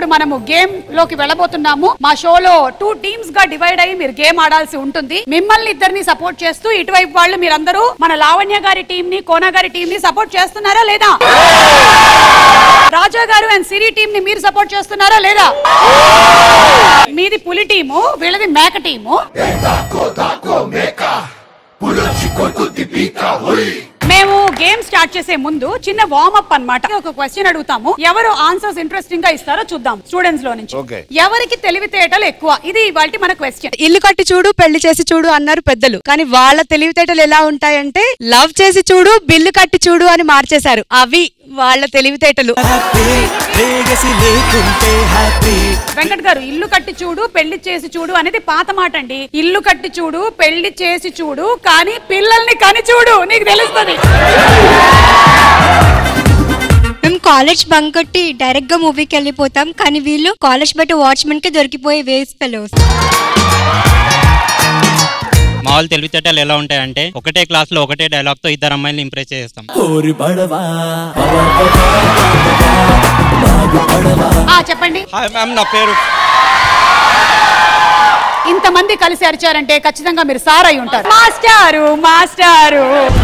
ఇప్పుడు మనము గేమ్ లోకి వెళ్ళబోతున్నాము మా షోలో టూ టీమ్స్ గా డివైడ్ అయ్యి మీరు గేమ్ ఆడాల్సి ఉంటుంది మిమ్మల్ని ఇద్దరిని సపోర్ట్ చేస్తూ ఇటువైపు వాళ్ళు మీరందరూ మన లావణ్య గారి టీం ని కోన గారి టీం ని సపోర్ట్ చేస్తున్నారా లేదా రాజా గారు అండ్ సిరి టీం ని మీరు సపోర్ట్ చేస్తున్నారా లేదా మీది పులి టీము వీళ్ళది మేక టీము మేము గేమ్ స్టార్ట్ చేసే ముందు చిన్న వార్మ్ అప్ అన్నమాట ఒక క్వశ్చన్ అడుగుతాము ఎవరు ఆన్సర్స్ ఇంట్రెస్టింగ్ గా ఇస్తారో చూద్దాం స్టూడెంట్స్ లో నుంచి Okay. ఎవరికి తెలివితేటలు ఎక్కువ ఇది ఇవాళ మన క్వశ్చన్ ఇల్లు కట్టి చూడు పెళ్లి చేసి చూడు అన్నారు పెద్దలు కానీ వాళ్ళ తెలివితేటలు ఎలా ఉంటాయంటే లవ్ చేసి చూడు బిల్లు కట్టి చూడు అని మార్చేశారు అవి వాళ్ళ తెలివితేటలు వెంకట్ గారు ఇల్లు కట్టి చూడు పెళ్లి చేసి చూడు అనేది పాత మాట అండి ఇల్లు కట్టి చూడు పెళ్లి చేసి చూడు కానీ పిల్లల్ని కని చూడు నీకు తెలుస్తుంది మేము కాలేజ్ బంక్ కొట్టి డైరెక్ట్ గా మూవీకి వెళ్ళిపోతాం కానీ వీళ్ళు కాలేజ్ బయట వాచ్మెన్ కి దొరికిపోయే వేస్ట్ ఫెలోస్ మా వాళ్ళు తెలివితేటలు ఎలా ఉంటాయంటే ఒకటే క్లాస్ లో ఒకటే డైలాగ్ తో ఇద్దరు అమ్మాయిని ఇంప్రెస్ చేస్తాం ఆ చెప్పండి హాయ్ మ్యామ్ నా పేరు ఇంతమంది కలిసి అరిచారంటే ఖచ్చితంగా మీరు సార్ అయి ఉంటారు మాస్టారు మాస్టారు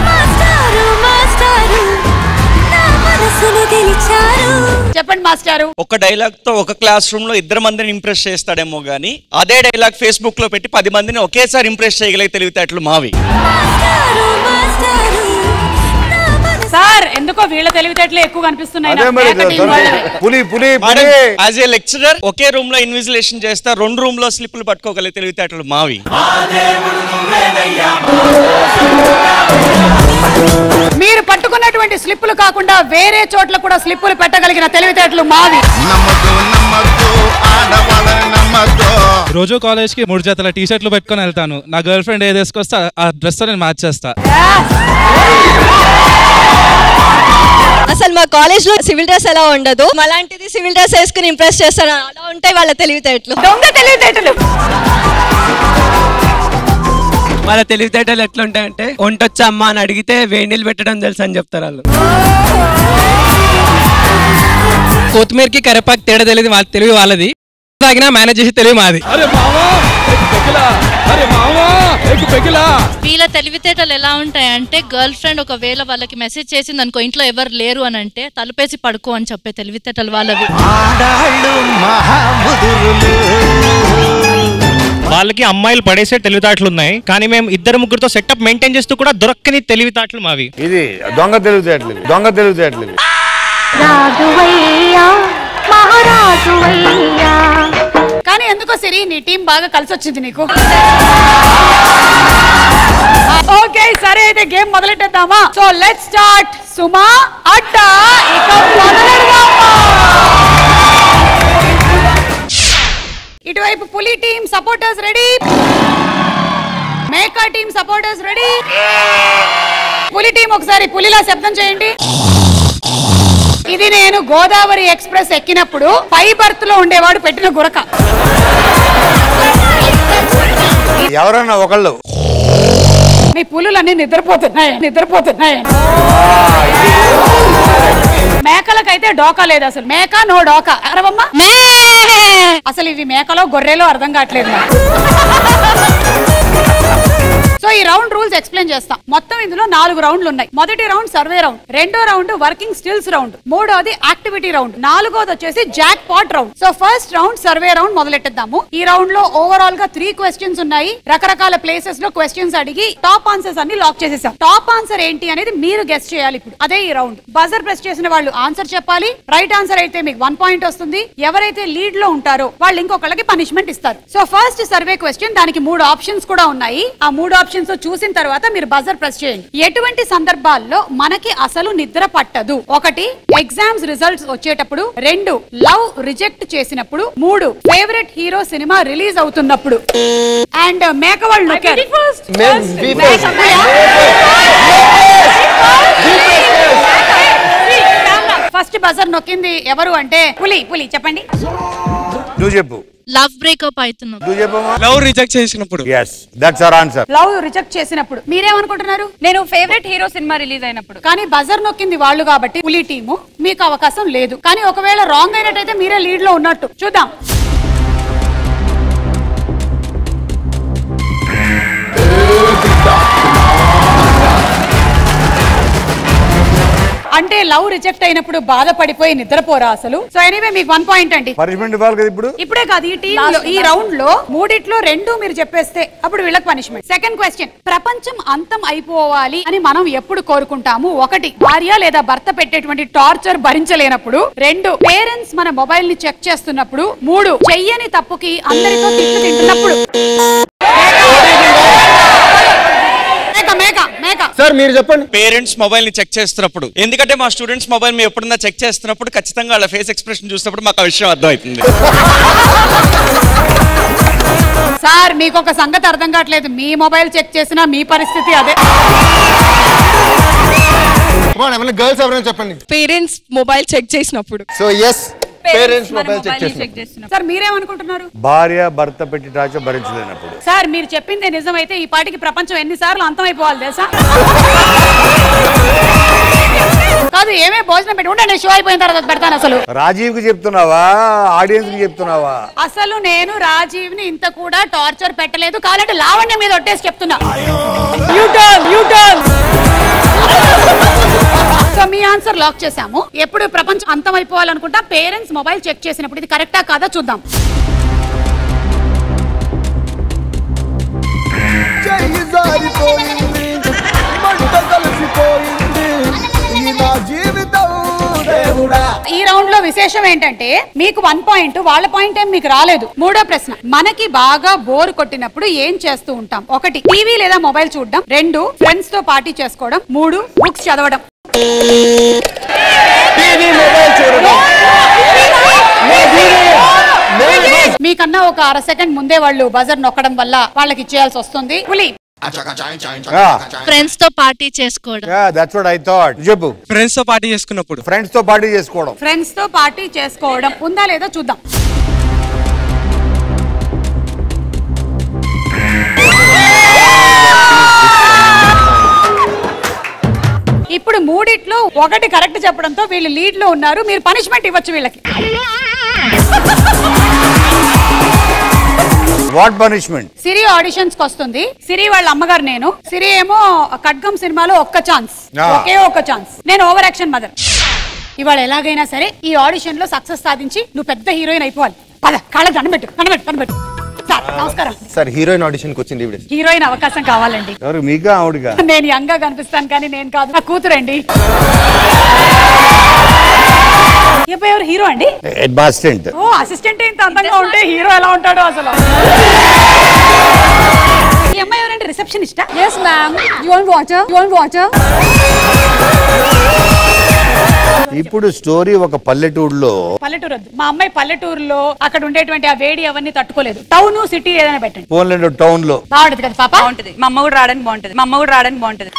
చెప్పండి మాస్టారు ఒక డైలాగ్ తో ఒక క్లాస్ రూమ్ లో ఇద్దరు మందిని ఇంప్రెస్ చేస్తాడేమో గానీ అదే డైలాగ్ ఫేస్బుక్ లో పెట్టి పది మందిని ఒకేసారి ఇంప్రెస్ చేయగలిగే తెలివితేటలు మావి సార్ ఎందుకో వీళ్ళ తెలివితేటలు ఎక్కువ కనిపిస్తున్నాయి అదే నాకు. మరి మేక టీం వాళ్ళవి. పులి పులి పులి యాజ్ ఏ లెక్చరర్ ఒకే రూమ్ లో ఇన్విజిలేషన్ చేస్తా రెండు రూమ్ లో స్లిప్లు పట్టుకోగలిగే తెలివితేటలు మావి మీరు పట్టుకున్నటువంటి స్లిప్పులు కాకుండా వేరే చోట్ల కూడా స్లిప్పులు పెట్టగలిగిన తెలివితేటలు మావి నమ్మద్దు నమ్మద్దు ఆడవాళ్ళని నమ్మద్దు రోజు కాలేజ్ కి మూడు జతల టీ షర్ట్లు పెట్టుకొని వెళ్తాను నా గర్ల్ ఫ్రెండ్ ఏది వేసుకొస్తే ఆ డ్రెస్ తో నేను మార్చేస్తా అసలు మా కాలేజ్ లో సివిల్ డ్రెస్ ఎలా ఉండదు అలాంటిది సివిల్ డ్రెస్ వేసుకుని ఇంప్రెస్ చేస్తాను అలా ఉంటాయి వాళ్ళ తెలివితేటలు దొంగ తెలివితేటలు వాళ్ళ తెలివితేటలు ఎట్లుంటాయంటే వంటొచ్చా అమ్మ అని అడిగితే వేడి నీళ్ళు పెట్టడం తెలుసు అని చెప్తారు వాళ్ళు కొత్తిమీరకి కరివేపాకు తేడా తెలియదు వాళ్ళ తెలివి వాళ్ళది తాగినా మేనేజ్ చేసి తెలివి మాది వీళ్ళ తెలివితేటలు ఎలా ఉంటాయంటే గర్ల్ ఫ్రెండ్ ఒకవేళ వాళ్ళకి మెసేజ్ చేసింది అనుకో ఇంట్లో ఎవరు లేరు అని అంటే తలుపేసి పడుకో అని చెప్పే తెలివితేటలు వాళ్ళవి వాళ్ళకి అమ్మాయిలు పడేసే తెలివితేటలు ఉన్నాయి కానీ మేము ఇద్దరు ముగ్గురుతో సెటప్ మెయింటైన్ చేస్తూ కూడా దొరకని తెలివితేటలు మావి ఇది దొంగ తెలివితేటలు ఇవి. దొంగ తెలివితేటలు ఇవి. కానీ ఎందుకో సిరి నీ టీం బాగా కలిసి వచ్చింది నీకు ఓకే సరే అయితే గేమ్ మొదలెట్టేద్దామా సో లెట్ స్టార్ట్ సుమా అడ్డ ఇక మొదలెడదామా ఇటువైపు పులి టీం సపోర్టర్స్ రెడీ మేకా టీం సపోర్టర్స్ రెడీ పులి టీం ఒకసారి పులిలా శబ్దం చేయండి ఇది నేను గోదావరి ఎక్స్ప్రెస్ ఎక్కినప్పుడు పై బర్త్ లో ఉండేవాడు పెట్టిన గురక ఎవరన్నా ఒకళ్ళు మీ పులులన్నీ నిద్రపోతున్నాయి నిద్రపోతున్నాయి మేకలకైతే డోకా లేదు అసలు మేక నో డోకా అరవమ్మా అసలు ఇవి మేకలో గొర్రెలో అర్థం కావట్లేదు నాకు. సో ఈ రౌండ్ రూల్స్ ఎక్స్ప్లెయిన్ చేస్తాం మొత్తం ఇందులో నాలుగు రౌండ్లు ఉన్నాయి మొదటి రౌండ్ సర్వే రౌండ్ రెండో రౌండ్ వర్కింగ్ స్టిల్స్ రౌండ్ మూడోది యాక్టివిటీ రౌండ్ నాలుగోది వచ్చేసి jackpot round so first round survey round మొదలెట్టేద్దాము ఈ రౌండ్ లో ఓవరాల్ గా త్రీ క్వశ్చన్స్ ఉన్నాయి రకరకాల ప్లేసెస్ లో క్వశ్చన్స్ అడిగి టాప్ ఆన్సర్స్ అన్ని లాక్ చేసేసాం టాప్ ఆన్సర్ ఏంటి అనేది మీరు గెస్ట్ చేయాలి ఇప్పుడు అదే ఈ రౌండ్ బజర్ ప్రెస్ చేసిన వాళ్ళు ఆన్సర్ చెప్పాలి రైట్ ఆన్సర్ అయితే మీకు వన్ పాయింట్ వస్తుంది ఎవరైతే లీడ్ లో ఉంటారో వాళ్ళు ఇంకొకళ్ళకి పనిష్మెంట్ ఇస్తారు సో ఫస్ట్ సర్వే క్వశ్చన్ దానికి మూడు ఆప్షన్స్ కూడా ఉన్నాయి ఆ మూడు ఆప్షన్స్ చూసిన తర్వాత మీరు బజర్ ప్రెస్ చేయండి ఎటువంటి సందర్భాల్లో మనకి అసలు నిద్ర పట్టదు ఒకటి ఎగ్జామ్స్ రిజల్ట్స్ వచ్చేటప్పుడు రెండు లవ్ రిజెక్ట్ చేసినప్పుడు మూడు ఫేవరెట్ హీరో సినిమా రిలీజ్ అవుతున్నప్పుడు అండ్ మేక వాళ్ళు నొక్కారు ఫస్ట్ బజర్ నొక్కింది ఎవరు అంటే పులి పులి చెప్పండి నువ్వు చెప్పు లవ్ బ్రేకప్ అవుతున్నాం నువ్వు చెప్పమ్మా లవ్ రిజెక్ట్ చేసినప్పుడు yes that's our answer love reject చేసినప్పుడు మీరేమనుకుంటున్నారు నేను ఫేవరెట్ హీరో సినిమా రిలీజ్ అయినప్పుడు కానీ బజర్ నొక్కింది వాళ్ళు కాబట్టి పులి టీము మీకు అవకాశం లేదు కానీ ఒకవేళ రాంగ్ అయినట్టయితే మీరే లీడ్ లో ఉన్నట్టు చూద్దాం అంటే లవ్ రిజెక్ట్ అయినప్పుడు బాధపడిపోయి నిద్రపోరా అసలు సో ఎనీవే మీకు వన్ పాయింట్ అండి పనిష్మెంట్ ఇవ్వాలి కదా ఇప్పుడు ఇప్పుడే కాదు ఈ టీమ్ లో ఈ రౌండ్ లో మూడిట్లో రెండు మీరు చెప్పేస్తే అప్పుడు వీళ్ళకి పనిష్మెంట్ సెకండ్ క్వశ్చన్ ప్రపంచం అంతం అయిపోవాలి అని మనం ఎప్పుడు కోరుకుంటాము ఒకటి భార్య లేదా భర్త పెట్టేటువంటి టార్చర్ భరించలేనప్పుడు రెండు పేరెంట్స్ మన మొబైల్ ని చెక్ చేస్తున్నప్పుడు మూడు చెయ్యని తప్పుకి అందరితో తిట్లు తింటున్నప్పుడు మేక మేక మేక సార్ మీరు చెప్పండి పేరెంట్స్ మొబైల్ ని చెక్ చేస్తున్నప్పుడు ఎందుకంటే మా స్టూడెంట్స్ మొబైల్ మేము ఎప్పుడన్నా చెక్ చేస్తున్నప్పుడు ఖచ్చితంగా వాళ్ళ ఫేస్ ఎక్స్ప్రెషన్ చూసినప్పుడు మాకు ఆ విషయం అర్థమవుతుంది సార్ మీకు ఒక సంగతి అర్థం కావట్లేదు మీ మొబైల్ చెక్ చేసినా మీ పరిస్థితి అదే ఏమైనా గర్ల్స్ ఎవరైనా చెప్పండి పేరెంట్స్ మొబైల్ చెక్ చేసినప్పుడు so yes parents mobile check చేసిన సార్ మీరేమనుకుంటున్నారు భార్య భర్త పెట్టి టార్చర్ భరించలేనప్పుడు సార్ మీరు చెప్పిందే నిజమైతే ఈ పాటికి ప్రపంచం ఎన్నిసార్లు అంతమైపోవాలి తెలుసా కాదు ఏమే భోజనం పెట్టి ఉండండి షో అయిపోయిన తర్వాత పెడతాను అసలు రాజీవ్ కి చెప్తున్నావా ఆడియన్స్ కి చెప్తున్నావా అసలు నేను రాజీవ్ ని ఇంత కూడా టార్చర్ పెట్టలేదు కావాలంటే లావణ్య మీద ఒట్టేసి చెప్తున్నా యూటర్న్ యూటర్న్ సో మీ ఆన్సర్ లాక్ చేసాము ఎప్పుడు ప్రపంచం అంతం అయిపోవాలనుకుంటా పేరెంట్స్ మొబైల్ చెక్ చేసినప్పుడు ఇది కరెక్టా కాదా చూద్దాం చెయ్యి జారిపోయింది మంట కలిసిపోయింది ఈ నా జీవితం దేవుడా ఈ రౌండ్ లో విశేషం ఏంటంటే మీకు వన్ పాయింట్ వాళ్ళ పాయింట్ ఏం మీకు రాలేదు మూడో ప్రశ్న మనకి బాగా బోర్ కొట్టినప్పుడు ఏం చేస్తూ ఉంటాం ఒకటి టీవీ లేదా మొబైల్ చూడడం రెండు ఫ్రెండ్స్ తో పార్టీ చేసుకోవడం మూడు బుక్స్ చదవడం టీవీ మొబైల్ చూడడం మీకన్నా ఒక అర సెకండ్ ముందే వాళ్ళు బజర్ నొక్కడం వల్ల వాళ్ళకి ఇచ్చేయాల్సి వస్తుంది పులి ఫ్రెండ్స్ తో పార్టీ చేసుకోవడం దట్స్ వాట్ ఐ థాట్ చెప్పు ఫ్రెండ్స్ తో పార్టీ చేసుకున్నప్పుడు ఫ్రెండ్స్ తో పార్టీ చేసుకోవడం ఫ్రెండ్స్ తో పార్టీ చేసుకోవడం ఉందా లేదో చూద్దాం ఇప్పుడు మూడిట్లో ఒకటి కరెక్ట్ చెప్పడంతో వీళ్ళు లీడ్ లో ఉన్నారు మీరు పనిష్మెంట్ ఇవ్వచ్చు వీళ్ళకి వాట్ పనిష్మెంట్ సిరి ఆడిషన్స్ కి వస్తుంది సిరి వాళ్ళ అమ్మగారు నేను సిరి ఏమో ఖడ్గం సినిమాలో ఒక్క ఛాన్స్ ఆ. ఒకే ఒక్క ఛాన్స్ నేను ఓవర్ యాక్షన్ మదర్ ఇవాళ ఎలాగైనా సరే ఈ ఆడిషన్ లో సక్సెస్ సాధించి నువ్వు పెద్ద హీరోయిన్ అయిపోవాలి పద కాళ్ళ దండబెట్టు దండబెట్టు దండబెట్టు సార్ నమస్కారం సార్ హీరోయిన్ ఆడిషన్ కి వచ్చింది ఇవిడే హీరోయిన్ అవకాశం కావాలండి ఎవరు మీకా ఆవిడగా నేను యంగ్ గా కనిపిస్తాను కానీ నేను కాదు నా కూతురండి ఇప్పుడు ఎవరు హీరో అండి హెడ్ అసిస్టెంట్ ఓ అసిస్టెంట్ ఇంత అందంగా ఉంటే హీరో ఎలా ఉంటాడో అసలు ఈ అమ్మాయి ఎవరంటే receptionist yes ma'am you want water you want water ఇప్పుడు స్టోరీ ఒక పల్లెటూరులో పల్లెటూరు వద్దు మా అమ్మాయి పల్లెటూరులో అక్కడ ఉండేటువంటి ఆ వేడి అవన్నీ తట్టుకోలేదు టౌన్ సిటీ ఏదైనా పెట్టండి పోన్లేండి టౌన్ లో బాగుంటది కదా పాప బాగుంటది మా అమ్మ కూడా రావడానికి బాగుంటది మా అమ్మ కూడా రావడానికి బాగుంటది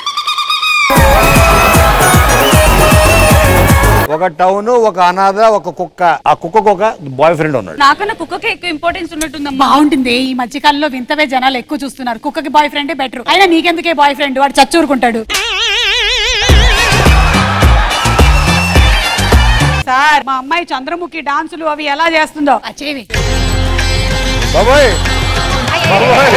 ఒక టౌన్ ఒక అనాథ ఒక కుక్క ఆ కుక్కకు ఒక బాయ్ ఫ్రెండ్ ఉన్నాడు నాకన్నా కుక్కకే ఎక్కువ ఇంపార్టెన్స్ ఉన్నట్టుందమ్మా బాగుంటుంది ఈ మధ్య కాలంలో వింతవే జనాలు ఎక్కువ చూస్తున్నారు కుక్కకి బాయ్ ఫ్రెండే బెటర్ అయినా నీకెందుకే బాయ్ ఫ్రెండ్ వాడు చచ్చూరుకుంటాడు సార్ మా అమ్మాయి చంద్రముఖి డాన్సులు అవి ఎలా చేస్తుందో ఆ చేవి బాబాయ్ బాబాయ్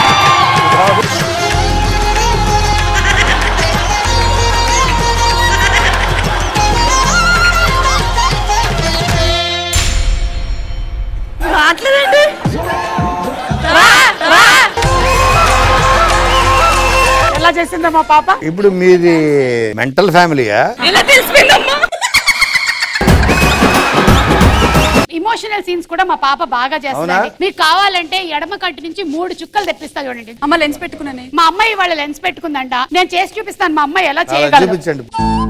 మాట్లాడండి ఎలా చేసిందో మా పాప ఇప్పుడు మీది మెంటల్ ఫ్యామిలీయా ఎలా తెలిసిపోయిందమ్మా ఇమోషనల్ సీన్స్ కూడా మా పాప బాగా చేస్తుంది అవునా? మీకు కావాలంటే ఎడమ కట్టు నుంచి మూడు చుక్కలు తెప్పిస్తా చూడండి అమ్మ లెన్స్ పెట్టుకున్నాను మా అమ్మాయి వాళ్ళ లెన్స్ పెట్టుకుందంట నేను చేసి చూపిస్తాను మా అమ్మాయి ఎలా అలా చేయగలదు చూపించండి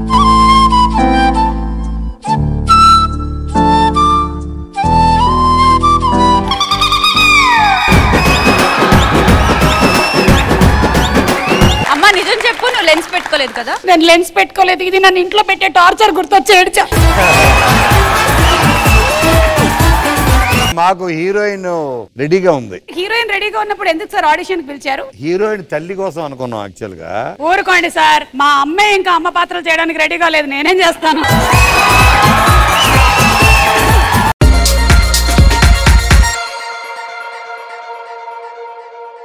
అమ్మ నిజం చెప్పు నువ్వు లెన్స్ పెట్టుకోలేదు కదా నేను లెన్స్ పెట్టుకోలేదు ఇది నన్ను ఇంట్లో పెట్టే టార్చర్ గుర్తొచ్చి ఏడ్చా మాకు హీరోయిన్ రెడీగా ఉంది హీరోయిన్ రెడీగా ఉన్నప్పుడు ఎందుకు సార్ ఆడిషన్ పిలిచారు హీరోయిన్ తల్లి కోసం అనుకున్నాం యాక్చువల్ గా ఊరుకోండి సార్ మా అమ్మే ఇంకా అమ్మ పాత్రలు చేయడానికి రెడీగా లేదు నేనేం చేస్తాను